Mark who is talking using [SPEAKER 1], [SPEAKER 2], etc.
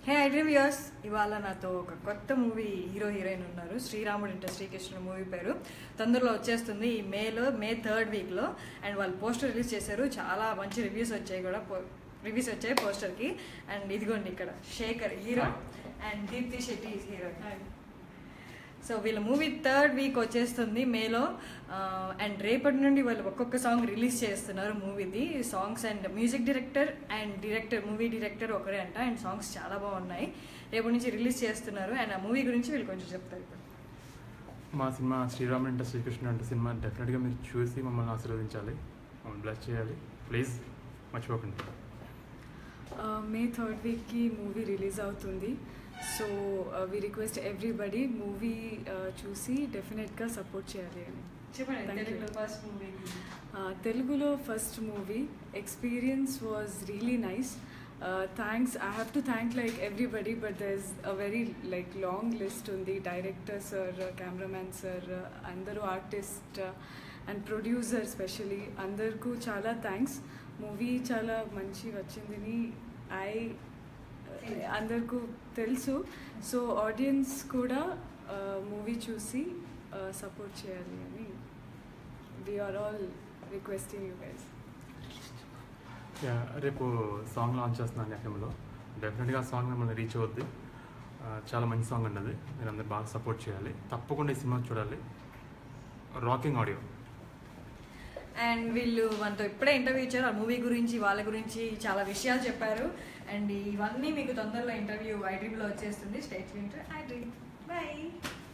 [SPEAKER 1] హే ఐడ్రీవియర్స్ ఇవాళ నాతో ఒక కొత్త మూవీ హీరో హీరోయిన్ ఉన్నారు శ్రీరాముడు ఇంటర్ శ్రీకృష్ణ మూవీ పేరు తొందరలో వచ్చేస్తుంది ఈ మేలో మే థర్డ్ వీక్లో అండ్ వాళ్ళు పోస్టర్ రిలీజ్ చేశారు చాలా మంచి రివ్యూస్ వచ్చాయి కూడా రివ్యూస్ వచ్చాయి పోస్టర్కి అండ్ ఇదిగోండి ఇక్కడ Shekhar hero and Deepthi Shetty heroine so వీళ్ళ మూవీ థర్డ్ వీక్ వచ్చేస్తుంది మేలో అండ్ రేపటి నుండి వాళ్ళు ఒక్కొక్క సాంగ్ రిలీజ్ చేస్తున్నారు మూవీది songs and music director and director movie director ఒకరే అంట అండ్ సాంగ్స్ చాలా బాగున్నాయి రేపటి నుంచి రిలీజ్ చేస్తున్నారు అండ్ ఆ మూవీ గురించి వీళ్ళు కొంచెం చెప్తారు ఇప్పుడు
[SPEAKER 2] మా సినిమా శ్రీరాముడు అంటే శ్రీకృష్ణ అంటే సినిమా డెఫినెట్గా మీరు చూసి మమ్మల్ని ఆశీర్వదించాలి మమ్మల్ని బ్లెస్ చేయాలి ప్లీజ్ మర్చిపోకండి
[SPEAKER 3] మే థర్డ్ వీక్కి మూవీ రిలీజ్ అవుతుంది so we request everybody movie చూసి డెఫినెట్గా సపోర్ట్ చేయాలి అని
[SPEAKER 1] చెప్పండి
[SPEAKER 3] Thank you.
[SPEAKER 1] తెలుగులో ఫస్ట్ మూవీ
[SPEAKER 3] Uh, తెలుగులో first movie experience was really nice thanks I have to thank like everybody but there is a very like long list ఉంది director sir cameraman sir అందరూ artist and producer specially అందరికీ చాలా thanks movie చాలా మంచి వచ్చిందని I అందరికీ తెలుసు so audience కూడా మూవీ చూసి సపోర్ట్ చేయాలి అని we are all requesting you guys
[SPEAKER 2] yeah, రేపు సాంగ్ లాంచ్ చేస్తున్నాను ఎఫ్ఎంలో డెఫినెట్గా ఆ సాంగ్ మిమ్మల్ని రీచ్ అవుద్ది ఆ, చాలా మంచి సాంగ్ అండి అది మీరు అందరు బాగా సపోర్ట్ చేయాలి తప్పకుండా ఈ సినిమా చూడాలి రాకింగ్ ఆడియో
[SPEAKER 1] అండ్ వీళ్ళు మనతో ఇప్పుడే ఇంటర్వ్యూ ఇచ్చారు ఆ మూవీ గురించి వాళ్ళ గురించి చాలా విషయాలు చెప్పారు అండ్ ఇవన్నీ మీకు తొందరలో ఇంటర్వ్యూ ఐ డ్రీమ్లో వచ్చేస్తుంది state winter iDream by